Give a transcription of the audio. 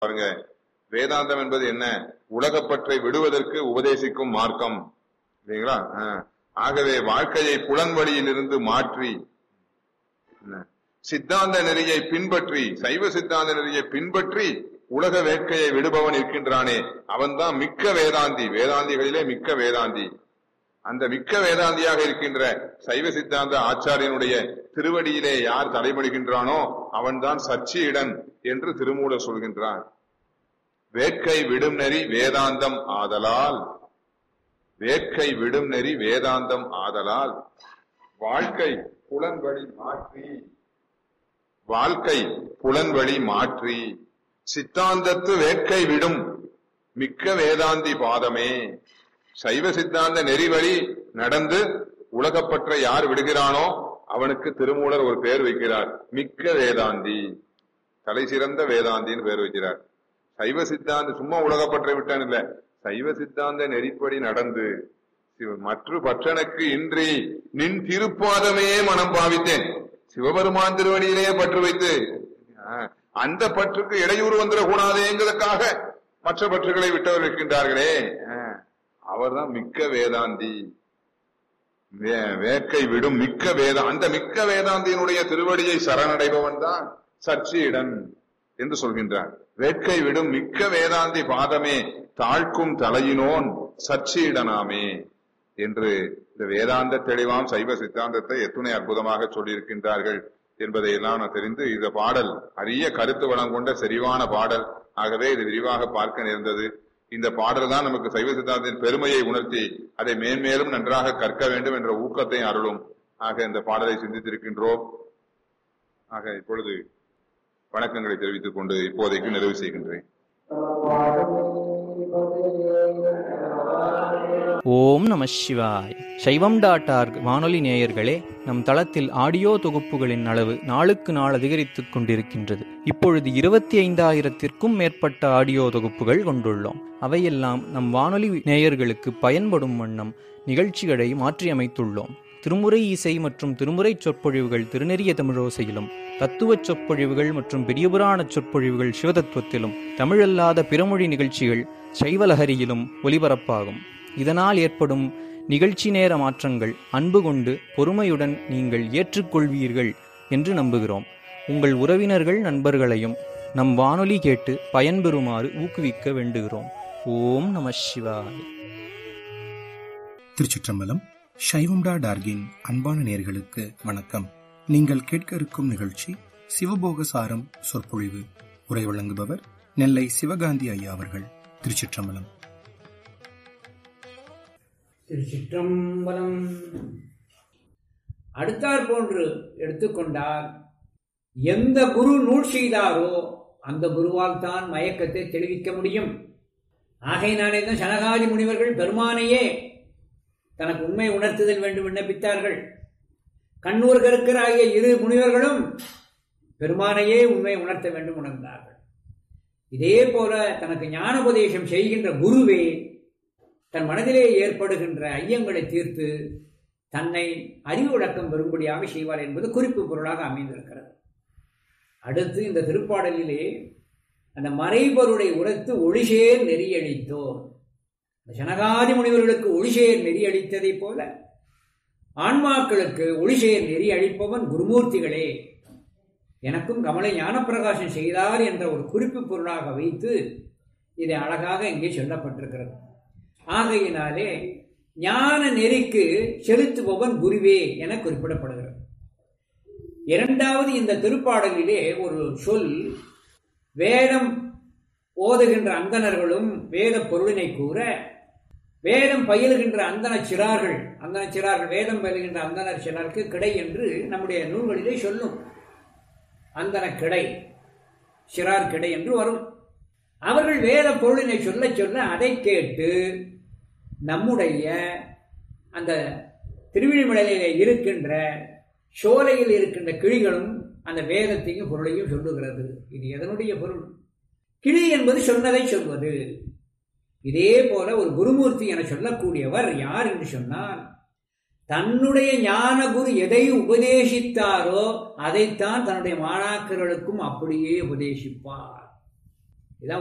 பாருங்க வேதாந்தம் என்பது என்ன உலகப்பற்றை விடுவதற்கு உபதேசிக்கும் மார்க்கம் இல்லைங்களா ஆ. ஆகவே வாழ்க்கையை புலன் வழியிலிருந்து மாற்றி என்ன? சித்தாந்த நெறியை பின்பற்றி சைவ சித்தாந்த நெறியை பின்பற்றி உலக வேட்கையை விடுபவன் இருக்கின்றானே அவன்தான் மிக்க வேதாந்தி வேதாந்திகளிலே மிக்க வேதாந்தி அந்த மிக்க வேதாந்தியாக இருக்கின்ற சைவ சித்தாந்த ஆச்சாரியனுடைய திருவடியிலே யார் தலைபடுகின்றானோ அவன்தான் சச்சியிடன் என்று திருமூலர் சொல்கின்றார் வேட்கை விடும் நெறி வேதாந்தம் ஆதலால் வேட்கை விடும் நெறி வேதாந்தம் ஆதலால் வாழ்க்கை புலன்வழி மாற்றி வாழ்க்கை புலன்வழி மாற்றி சித்தாந்தத்து வேட்கை விடும் மிக்க வேதாந்தி பாதமே சைவ சித்தாந்த நெறிவழி நடந்து உலகப்பற்ற யார் விடுகிறானோ அவனுக்கு திருமூலர் ஒரு பேர் வைக்கிறார் மிக்க வேதாந்தி தலை சிறந்த வேதாந்தின்னு பேர் வைக்கிறார் சைவ சித்தாந்த சும்மா உலகப்பற்றை விட்டான் இல்ல சைவ சித்தாந்த நெறிப்படி நடந்து சிவ- மற்ற பற்றனுக்கு இன்றி நின் திருப்பாதமே மனம் பாவித்தேன் சிவபெருமான் திருவடியிலேயே பற்று வைத்து ஆ, அந்த பற்றுக்கு இடையூறு வந்துடக்கூடாதேங்கிறதுக்காக மற்ற பற்றுகளை விட்டவர் இருக்கின்றார்களே ஆ, அவர்தான் மிக்க வேதாந்தி வே- வேட்கை விடும் மிக்க வேத அந்த மிக்க வேதாந்தியினுடைய திருவடியை சரணடைபவன் தான் சர்ச்சியிடன் என்று சொல்கின்றார் வேட்கை விடும் மிக்க வேதாந்தி பாதமே தாழ்க்கும் தலையினோன் சர்ச்சியிடனாமே என்று இந்த வேதாந்த தெளிவாம் சைவ சித்தாந்தத்தை எத்துணை அற்புதமாக சொல்லியிருக்கின்றார்கள் என்பதை எல்லாம் நான் தெரிந்து இந்த பாடல் அரிய கருத்து வளம் கொண்ட செறிவான பாடல் ஆகவே இது விரிவாக பார்க்க நேர்ந்தது இந்த பாடல் தான் நமக்கு சைவ சித்தாந்தத்தின் பெருமையை உணர்த்தி அதை மேன்மேலும் நன்றாக கற்க வேண்டும் என்ற ஊக்கத்தை அருளும் ஆக இந்த பாடலை சிந்தித்திருக்கின்றோம் ஆக இப்பொழுது வணக்கங்களை தெரிவித்துக் கொண்டு இப்போதைக்கு நிறைவு செய்கின்றேன் ஓம் நம சிவாய் சைவம் டாட் ஆர்க் வானொலி நேயர்களே நம் தளத்தில் ஆடியோ தொகுப்புகளின் அளவு நாளுக்கு நாள் அதிகரித்துக் கொண்டிருக்கின்றது இப்பொழுது இருபத்தி ஐந்தாயிரத்திற்கும் மேற்பட்ட ஆடியோ தொகுப்புகள் கொண்டுள்ளோம் அவையெல்லாம் நம் வானொலி நேயர்களுக்கு பயன்படும் வண்ணம் நிகழ்ச்சிகளை மாற்றியமைத்துள்ளோம் திருமுறை இசை மற்றும் திருமுறை சொற்பொழிவுகள் திருநெறிய தமிழோசையிலும் தத்துவச் சொற்பொழிவுகள் மற்றும் பெரியபுராண சொற்பொழிவுகள் சிவதத்துவத்திலும் தமிழல்லாத பிறமொழி நிகழ்ச்சிகள் சைவலஹரியிலும் ஒலிபரப்பாகும் இதனால் ஏற்படும் நிகழ்ச்சி நேர மாற்றங்கள் அன்பு கொண்டு பொறுமையுடன் நீங்கள் ஏற்றுக்கொள்வீர்கள் என்று நம்புகிறோம் உங்கள் உறவினர்கள் நண்பர்களையும் நம் வானொலி கேட்டு பயன்பெறுமாறு ஊக்குவிக்க வேண்டுகிறோம் ஓம் நம சிவாய திருச்சிற்றம்பலம் சைவம்டா டார்கின் அன்பான நேர்களுக்கு வணக்கம் நீங்கள் கேட்க இருக்கும் நிகழ்ச்சி சிவபோக சாரம் சொற்பொழிவு உரை வழங்குபவர் நெல்லை சிவகாந்தி ஐயா அவர்கள் திருச்சிற்றம்பலம் திருச்சிற்றம்பலம் அடுத்தாற் போன்று எடுத்துக்கொண்டால் எந்த குரு நூல் செய்தாரோ அந்த குருவால் தான் மயக்கத்தை தெளிவிக்க முடியும் ஆகையினாலே தான் சனகாதி முனிவர்கள் பெருமானையே தனக்கு உண்மை உணர்த்துதல் வேண்டும் விண்ணப்பித்தார்கள் கண்ணூர் கருக்கராகிய இரு முனிவர்களும் பெருமானையே உண்மை உணர்த்த வேண்டும் உணர்ந்தார்கள் இதே போல தனக்கு ஞானோபதேசம் செய்கின்ற குருவே தன் மனதிலே ஏற்படுகின்ற ஐயங்களை தீர்த்து தன்னை அறிவு விளக்கம் பெறும்படியாக செய்வார் என்பது குறிப்பு பொருளாக அமைந்திருக்கிறது அடுத்து இந்த திருப்பாடலிலே அந்த மறைபொருளை உரைத்து ஒளிசேர் நெறியளித்தோர் இந்த ஜனகாதி முனிவர்களுக்கு ஒளிசேர் நெறியளித்ததைப் போல ஆன்மாக்களுக்கு ஒளிசேர் நெறி அளிப்பவன் குருமூர்த்திகளே எனக்கும் கமலை ஞானப்பிரகாசம் செய்தார் என்ற ஒரு குறிப்பு பொருளாக வைத்து இதை அழகாக இங்கே சொல்லப்பட்டிருக்கிறது ஆகையினாலே ஞான நெறிக்கு செலுத்துபவன் குருவே என குறிப்பிடப்படுகிறது இரண்டாவது இந்த திருப்பாடலிலே ஒரு சொல் வேதம் ஓதுகின்ற அந்தணர்களும் வேத பொருளினை கூற வேதம் பயிலுகின்ற அந்தன சிறார்கள் அந்தன சிறார்கள் வேதம் பயிலுகின்ற அந்தனர் சிறாருக்கு கிடை என்று நம்முடைய நூல்களிலே சொல்லும் அந்தன கிடை சிறார் கிடை என்று வரும் அவர்கள் வேத பொருளினை சொல்ல சொல்ல அதை கேட்டு நம்முடைய அந்த திருவிழிமலையிலே இருக்கின்ற சோலையில் இருக்கின்ற கிளிகளும் அந்த வேதத்தையும் பொருளையும் சொல்லுகிறது இது எதனுடைய பொருள் கிளி என்பது சொன்னதை சொல்வது இதே போல ஒரு குருமூர்த்தி என சொல்லக்கூடியவர் யார் என்று சொன்னால் தன்னுடைய ஞான குரு எதை உபதேசித்தாரோ அதைத்தான் தன்னுடைய மாணாக்கர்களுக்கும் அப்படியே உபதேசிப்பார்